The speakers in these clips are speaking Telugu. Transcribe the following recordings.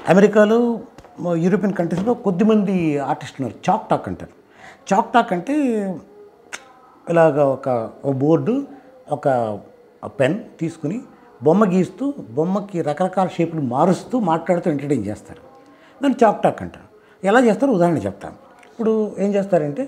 అమెరికాలో మ- యూరోపియన్ కంట్రీస్లో కొద్దిమంది ఆర్టిస్టులు ఉన్నారు చాక్ టాక్ అంటారు చాక్ టాక్ అంటే ఇలాగ ఒక ఒక బోర్డు ఒక పెన్ తీసుకుని బొమ్మ గీస్తూ బొమ్మకి రకరకాల షేపులు మారుస్తూ మాట్లాడుతూ ఎంటర్టైన్ చేస్తారు దాన్ని చాక్ టాక్ అంటారు ఎలా చేస్తారో ఉదాహరణ చెప్తాను ఇప్పుడు ఏం చేస్తారంటే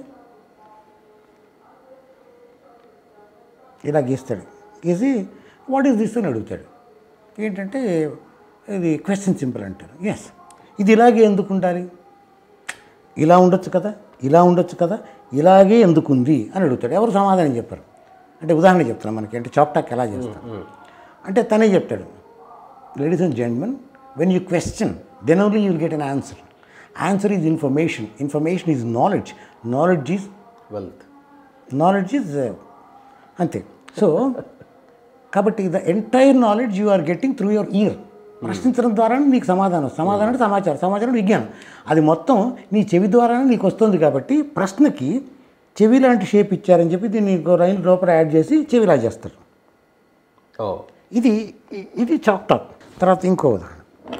ఇలా గీస్తాడు గీసి వాట్ ఈస్ దిస్ అని అడుగుతాడు ఏంటంటే ఇది క్వశ్చన్ సింపుల్ అంటారు ఎస్ ఇది ఇలాగే ఎందుకు ఉండాలి ఇలా ఉండొచ్చు కదా ఇలా ఉండొచ్చు కదా ఇలాగే ఎందుకు ఉంది అని అడుగుతాడు ఎవరు సమాధానం చెప్పారు అంటే ఉదాహరణ చెప్తాను మనకి అంటే చాప్టాక్ ఎలా చేస్తాం అంటే తనే చెప్తాడు ladies and gentlemen when you question then only you will get an answer answer is information information is knowledge knowledge is wealth knowledge is అంతే సో కాబట్టి the entire knowledge you are getting through your ear ప్రశ్నించడం ద్వారానే నీకు సమాధానం వస్తుంది. సమాధానం అంటే సమాచారం సమాచారం అంటే విజ్ఞానం అది మొత్తం నీ చెవి ద్వారానే నీకు వస్తుంది కాబట్టి ప్రశ్నకి చెవి లాంటి షేప్ ఇచ్చారని చెప్పి దీన్ని ఇంకో రైలు లోపల యాడ్ చేసి చెవిలా చేస్తారు ఓ ఇది ఇ- ఇది చాక్ టాక్ తర్వాత ఇంకో ఉదాహరణ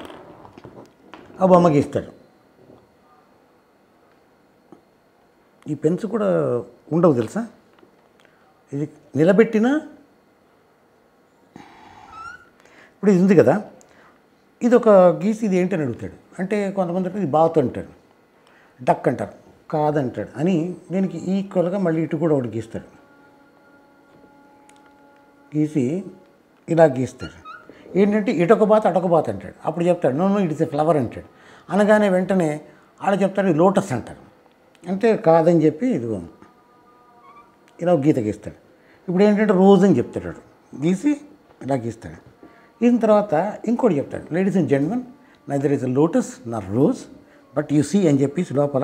ఆ బొమ్మ గీస్తాడు ఈ పెన్స్ కూడా ఉండవు తెలుసా ఇది నిలబెట్టిన ఇప్పుడు ఇది ఉంది కదా ఇది ఒక గీసి ఇది ఏంటని అడుగుతాడు అంటే కొంతమంది అంటే ఇది బాతు అంటాడు డక్ అంటారు కాదంటాడు అని దీనికి ఈక్వల్గా మళ్ళీ ఇటు కూడా ఒకటి గీస్తాడు గీసి ఇలా గీస్తాడు ఏంటంటే ఇటొక బాత్ అటొక బాత్ అంటాడు అప్పుడు చెప్తాడు no no it is a flower అంటాడు అనగానే వెంటనే ఆడ చెప్తాడు ఇది లోటస్ అంటారు అంటే కాదని చెప్పి ఇదిగో ఇలా ఒక గీత గీస్తాడు ఇప్పుడు ఏంటంటే రోజ్ అని చెప్తాడు వాడు. గీసి ఇలా గీస్తాడు గీసిన తర్వాత ఇంకోటి చెప్తాడు ladies and gentlemen neither is a lotus nor rose but you see అని చెప్పేసి లోపల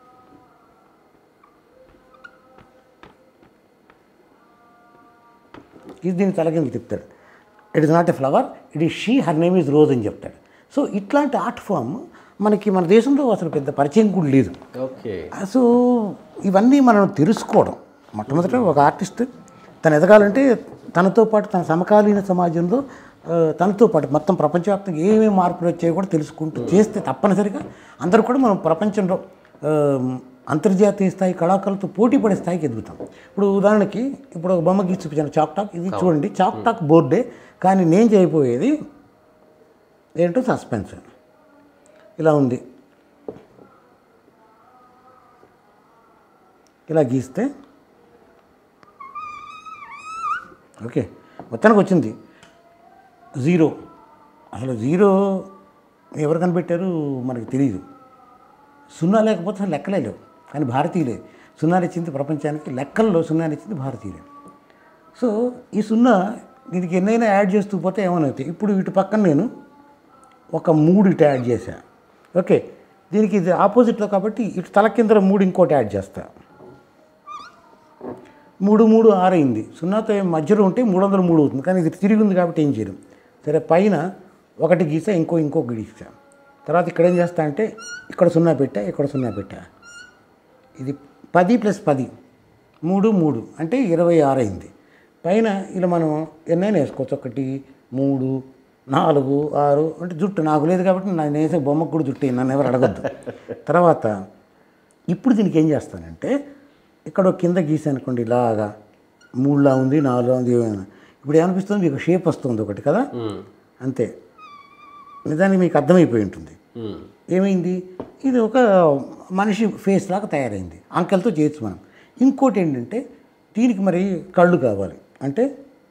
ఇది దీన్ని తల కింద తిప్పుతాడు it is not a flower it is she her name is rose అని చెప్తాడు సో ఇట్లాంటి ఆర్ట్ ఫామ్ మనకి మన దేశంలో అసలు పెద్ద పరిచయం కూడా లేదు ఓకే సో ఇవన్నీ మనం తెలుసుకోవడం మొట్టమొదట ఒక ఆర్టిస్ట్ తను ఎదగాలంటే తనతో పాటు తన సమకాలీన సమాజంలో ఆ, తనతో పాటు మొత్తం ప్రపంచవ్యాప్తంగా ఏమేమి మార్పులు వచ్చాయో కూడా తెలుసుకుంటూ చేస్తే తప్పనిసరిగా అందరూ కూడా మనం ప్రపంచంలో ఆ, అంతర్జాతీయ స్థాయి కళాకారులతో పోటీ పడే స్థాయికి ఎదుగుతాం ఇప్పుడు ఉదాహరణకి ఇప్పుడు ఒక బొమ్మ గీసి చూపించాను చాక్ టాక్ ఇది చూడండి చాక్ టాక్ బోర్డే కానీ నేను చేయబోయేది ఏంటో సస్పెన్స్ ఇలా ఉంది ఇలా గీస్తే ఓకే మొత్తానికి వచ్చింది జీరో అసలు జీరో ఎవరు కనిపెట్టారు మనకి తెలియదు సున్నా లేకపోతే అసలు లెక్కలే లేవు కానీ భారతీయులే సున్నాలు ఇచ్చింది ప్రపంచానికి లెక్కల్లో సున్నాలు ఇచ్చింది భారతీయులే సో ఈ సున్నా దీనికి ఎన్నైనా యాడ్ చేస్తూ పోతే ఏమవుతాయి ఇప్పుడు ఇటు పక్కన నేను ఒక మూడు ఇటు యాడ్ చేశా ఓకే దీనికి ఇది ఆపోజిట్లో కాబట్టి ఇటు తల కింద మూడు ఇంకోటి యాడ్ చేస్తా మూడు మూడు ఆరు అయింది సున్నాతో ఏం మధ్యలో ఉంటే మూడు వందల మూడు అవుతుంది కానీ ఇది తిరిగి ఉంది కాబట్టి ఏం చేయడం సరే పైన ఒకటి గీసా ఇంకో ఇంకో గీసా తర్వాత ఇక్కడ ఏం చేస్తా అంటే ఇక్కడ సున్నా పెట్టా ఇక్కడ సున్నా పెట్టా ఇది పది ప్లస్ పది మూడు మూడు అంటే ఇరవై ఆరు అయింది పైన ఇలా మనం ఎన్నైనా వేసుకోవచ్చు ఒకటి మూడు నాలుగు ఆరు అంటే జుట్టు నాకు లేదు కాబట్టి నేను వేసే బొమ్మకు కూడా జుట్టు నన్ను ఎవరు అడగద్దు తర్వాత ఇప్పుడు దీనికి ఏం చేస్తానంటే ఇక్కడ ఒక కింద గీసాను అనుకోండి ఇలాగా మూడులా ఉంది నాలుగులా ఉంది ఏమైనా ఇప్పుడు ఏమనిపిస్తుంది మీకు షేప్ వస్తుంది ఒకటి కదా అంతే నిజానికి మీకు అర్థమైపోయి ఉంటుంది ఏమైంది ఇది ఒక మనిషి ఫేస్ లాగా తయారైంది అంకెలతో చేయొచ్చు మనం ఇంకోటి ఏంటంటే దీనికి మరి కళ్ళు కావాలి అంటే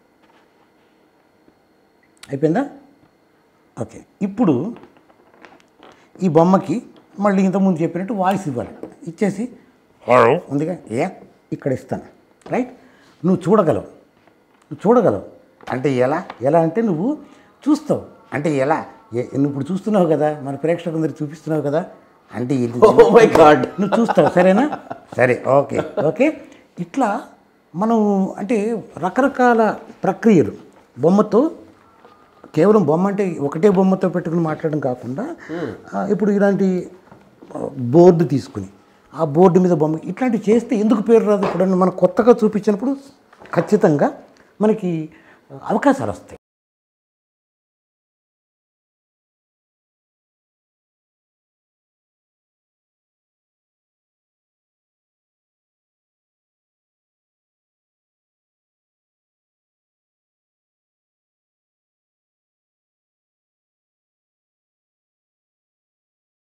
అయిపోయిందా ఓకే ఇప్పుడు ఈ బొమ్మకి మళ్ళీ ఇంతకుముందు చెప్పినట్టు వాయిస్ ఇవ్వాలి ఇచ్చేసి ఉందిగా ఏ ఇక్కడ ఇస్తాను రైట్ నువ్వు చూడగలవు నువ్వు చూడగలవు అంటే ఎలా ఎలా అంటే నువ్వు చూస్తావు అంటే ఎలా ఏ- నువ్వు ఇప్పుడు చూస్తున్నావు కదా మన ప్రేక్షకులందరికి చూపిస్తున్నావు కదా అంటే ఇది ఓ మై గాడ్ నువ్వు చూస్తావు సరేనా సరే ఓకే ఓకే ఇట్లా మనం అంటే రకరకాల ప్రక్రియలు బొమ్మతో కేవలం బొమ్మ అంటే ఒకటే బొమ్మతో పెట్టుకుని మాట్లాడడం కాకుండా ఆ, ఇప్పుడు ఇలాంటి ఆ, బోర్డు తీసుకుని ఆ బోర్డు మీద బొమ్మ ఇట్లాంటివి చేస్తే ఎందుకు పేరు రాదు ఇప్పుడు మనం కొత్తగా చూపించినప్పుడు ఖచ్చితంగా మనకి అవకాశాలు వస్తాయి